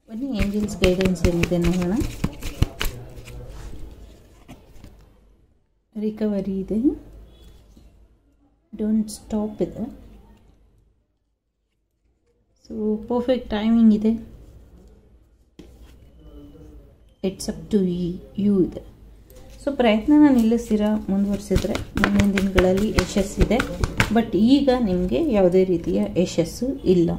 ಬನ್ನಿ angels guidance ಏನಿದೆ ನೋಡೋಣ ರಿಕವರಿ ಇದೆ ಡೋಂಟ್ ಸ್ಟಾಪ್ ಇದೆ ಸೊ ಪರ್ಫೆಕ್ಟ್ ಟೈಮಿಂಗ್ ಇದೆ ಇಟ್ಸ್ ಅಪ್ ಟು ಯು ಇದೆ ಸೊ ಪ್ರಯತ್ನನ ನಿಲ್ಲಿಸ್ತೀರ ಮುಂದುವರಿಸಿದ್ರೆ ಮುಂದಿನ ದಿನಗಳಲ್ಲಿ ಯಶಸ್ಸಿದೆ ಬಟ್ ಈಗ ನಿಮಗೆ ಯಾವುದೇ ರೀತಿಯ ಯಶಸ್ಸು ಇಲ್ಲ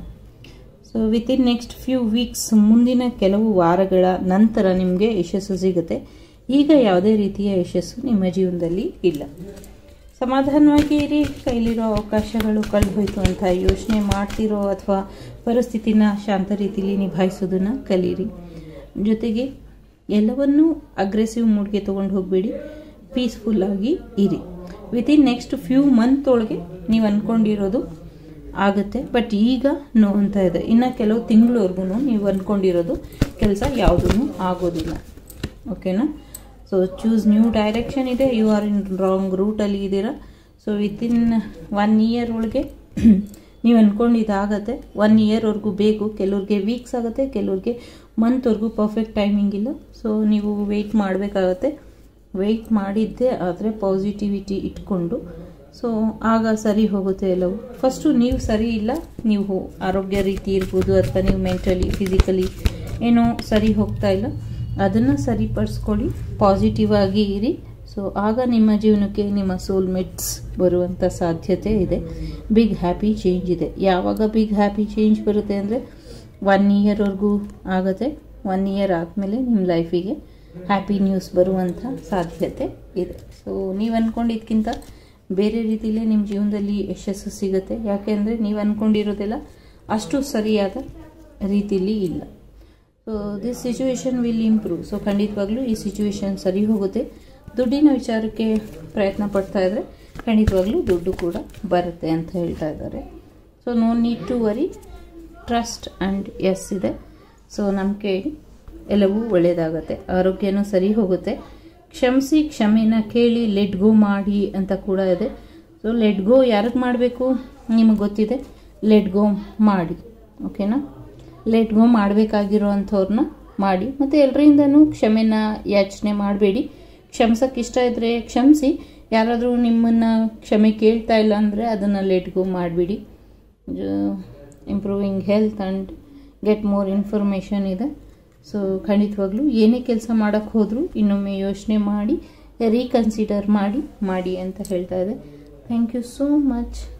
so within next few weeks ಮುಂದಿನ ಕೆಲವು ವಾರಗಳ ನಂತರ ನಿಮಗೆ ಯಶಸ್ಸು ಸಿಗುತ್ತೆ ಈಗ ಯಾವುದೇ ರೀತಿಯ ಯಶಸ್ಸು ನಿಮ್ಮ ಜೀವನದಲ್ಲಿ ಇಲ್ಲ ಸಮಾಧಾನವಾಗಿ ಇರಿ ಕೈಲಿರೋ ಅವಕಾಶಗಳು ಕಳೆದು ಹೋಯ್ತು ಅಂತ ಯೋಚನೆ ಮಾಡ್ತಿರೋ ಅಥವಾ ಪರಿಸ್ಥಿತಿನ ಶಾಂತ ರೀತಿಯಲ್ಲಿ ನಿಭಾಯಿಸೋದನ್ನು ಕಲೀರಿ ಜೊತೆಗೆ ಎಲ್ಲವನ್ನೂ ಅಗ್ರೆಸಿವ್ ಮೂಡ್ಗೆ ತೊಗೊಂಡು ಹೋಗಬೇಡಿ ಪೀಸ್ಫುಲ್ಲಾಗಿ ಇರಿ ವಿತಿನ್ ನೆಕ್ಸ್ಟ್ ಫ್ಯೂ ಮಂತ್ ಒಳಗೆ ನೀವು ಅಂದ್ಕೊಂಡಿರೋದು ಆಗುತ್ತೆ ಬಟ್ ಈಗ ನೋ ಅಂತ ಇದೆ ಇನ್ನು ಕೆಲವು ತಿಂಗಳವರೆಗೂ ನೀವು ಅಂದ್ಕೊಂಡಿರೋದು ಕೆಲಸ ಯಾವುದೂ ಆಗೋದಿಲ್ಲ ಓಕೆನಾ ಸೊ ಚೂಸ್ ನ್ಯೂ ಡೈರೆಕ್ಷನ್ ಇದೆ ಯು ಆರ್ ಇನ್ ರಾಂಗ್ ರೂಟಲ್ಲಿ ಇದ್ದೀರಾ ಸೊ ವಿತಿನ್ ಒನ್ ಇಯರ್ ಒಳಗೆ ನೀವು ಅಂದ್ಕೊಂಡಿದ್ದಾಗತ್ತೆ ಒನ್ ಇಯರ್ವರೆಗೂ ಬೇಕು ಕೆಲವ್ರಿಗೆ ವೀಕ್ಸ್ ಆಗುತ್ತೆ ಕೆಲವ್ರಿಗೆ ಮಂತ್ವರೆಗೂ ಪರ್ಫೆಕ್ಟ್ ಟೈಮಿಂಗ್ ಇಲ್ಲ ಸೊ ನೀವು ವೆಯ್ಟ್ ಮಾಡಬೇಕಾಗತ್ತೆ ವೆಯ್ಟ್ ಮಾಡಿದ್ದೆ ಆದರೆ ಪಾಸಿಟಿವಿಟಿ ಇಟ್ಕೊಂಡು ಸೊ ಆಗ ಸರಿ ಹೋಗುತ್ತೆ ಎಲ್ಲವೂ ಫಸ್ಟು ನೀವು ಸರಿ ಇಲ್ಲ ನೀವು ಆರೋಗ್ಯ ರೀತಿ ಇರ್ಬೋದು ಅಥವಾ ನೀವು ಮೆಂಟಲಿ ಫಿಸಿಕಲಿ ಏನೋ ಸರಿ ಹೋಗ್ತಾ ಇಲ್ಲ ಅದನ್ನು ಸರಿಪಡಿಸ್ಕೊಳ್ಳಿ ಪಾಸಿಟಿವ್ ಆಗಿ ಇರಿ ಸೊ ಆಗ ನಿಮ್ಮ ಜೀವನಕ್ಕೆ ನಿಮ್ಮ ಸೋಲ್ಮೇಟ್ಸ್ ಬರುವಂಥ ಸಾಧ್ಯತೆ ಇದೆ ಬಿಗ್ ಹ್ಯಾಪಿ ಚೇಂಜ್ ಇದೆ ಯಾವಾಗ ಬಿಗ್ ಹ್ಯಾಪಿ ಚೇಂಜ್ ಬರುತ್ತೆ ಅಂದರೆ ಒನ್ ಇಯರ್ವರೆಗೂ ಆಗುತ್ತೆ ಒನ್ ಇಯರ್ ಆದಮೇಲೆ ನಿಮ್ಮ ಲೈಫಿಗೆ ಹ್ಯಾಪಿ ನ್ಯೂಸ್ ಬರುವಂಥ ಸಾಧ್ಯತೆ ಇದೆ ಸೊ ನೀವು ಅಂದ್ಕೊಂಡಿದ್ದಕ್ಕಿಂತ ಬೇರೆ ರೀತಿಯಲ್ಲೇ ನಿಮ್ಮ ಜೀವನದಲ್ಲಿ ಯಶಸ್ಸು ಸಿಗುತ್ತೆ ಯಾಕೆಂದರೆ ನೀವು ಅಂದ್ಕೊಂಡಿರೋದೆಲ್ಲ ಅಷ್ಟು ಸರಿಯಾದ ರೀತಿಯಲ್ಲಿ ಇಲ್ಲ so this situation will improve so ಖಂಡಿತವಾಗ್ಲೂ ಈ ಸಿಚುವೇಶನ್ ಸರಿ ಹೋಗುತ್ತೆ ದುಡ್ಡಿನ ವಿಚಾರಕ್ಕೆ ಪ್ರಯತ್ನ ಪಡ್ತಾ ಇದ್ದರೆ ಖಂಡಿತವಾಗ್ಲೂ ದುಡ್ಡು ಕೂಡ ಬರುತ್ತೆ ಅಂತ ಹೇಳ್ತಾ ಇದ್ದಾರೆ so no need to worry trust and yes ಇದೆ ಸೊ ನಂಬಿಕೆ ಎಲ್ಲವೂ ಒಳ್ಳೆಯದಾಗತ್ತೆ ಆರೋಗ್ಯನೂ ಸರಿ ಹೋಗುತ್ತೆ ಕ್ಷಮಿಸಿ ಕ್ಷಮೆನ ಕೇಳಿ ಲೆಟ್ ಗೋ ಮಾಡಿ ಅಂತ ಕೂಡ ಇದೆ ಸೊ ಲೆಟ್ ಗೋ ಯಾರಿಗೆ ಮಾಡಬೇಕು ನಿಮಗೆ ಗೊತ್ತಿದೆ ಲೆಟ್ ಗೋ ಮಾಡಿ ಓಕೆನಾ ಲೆಟ್ ಗೋ ಮಾಡಬೇಕಾಗಿರೋ ಅಂಥವ್ರನ್ನ ಮಾಡಿ ಮತ್ತು ಎಲ್ಲರಿಂದನೂ ಕ್ಷಮೆನ ಯಾಚನೆ ಮಾಡಬೇಡಿ ಕ್ಷಮಿಸೋಕ್ಕೆ ಇಷ್ಟ ಇದ್ದರೆ ಕ್ಷಮಿಸಿ ಯಾರಾದರೂ ನಿಮ್ಮನ್ನು ಕ್ಷಮೆ ಕೇಳ್ತಾ ಇಲ್ಲ ಅಂದರೆ ಅದನ್ನು ಲೆಟ್ ಗೋ ಮಾಡಿಬಿಡಿ improving health and get more information ಇದೆ ಸೊ ಖಂಡಿತವಾಗ್ಲೂ ಏನೇ ಕೆಲಸ ಮಾಡೋಕ್ಕೆ ಹೋದರೂ ಇನ್ನೊಮ್ಮೆ ಯೋಚನೆ ಮಾಡಿ ರೀಕನ್ಸಿಡರ್ ಮಾಡಿ ಮಾಡಿ ಅಂತ ಹೇಳ್ತಾ ಇದೆ ಥ್ಯಾಂಕ್ ಯು ಸೋ ಮಚ್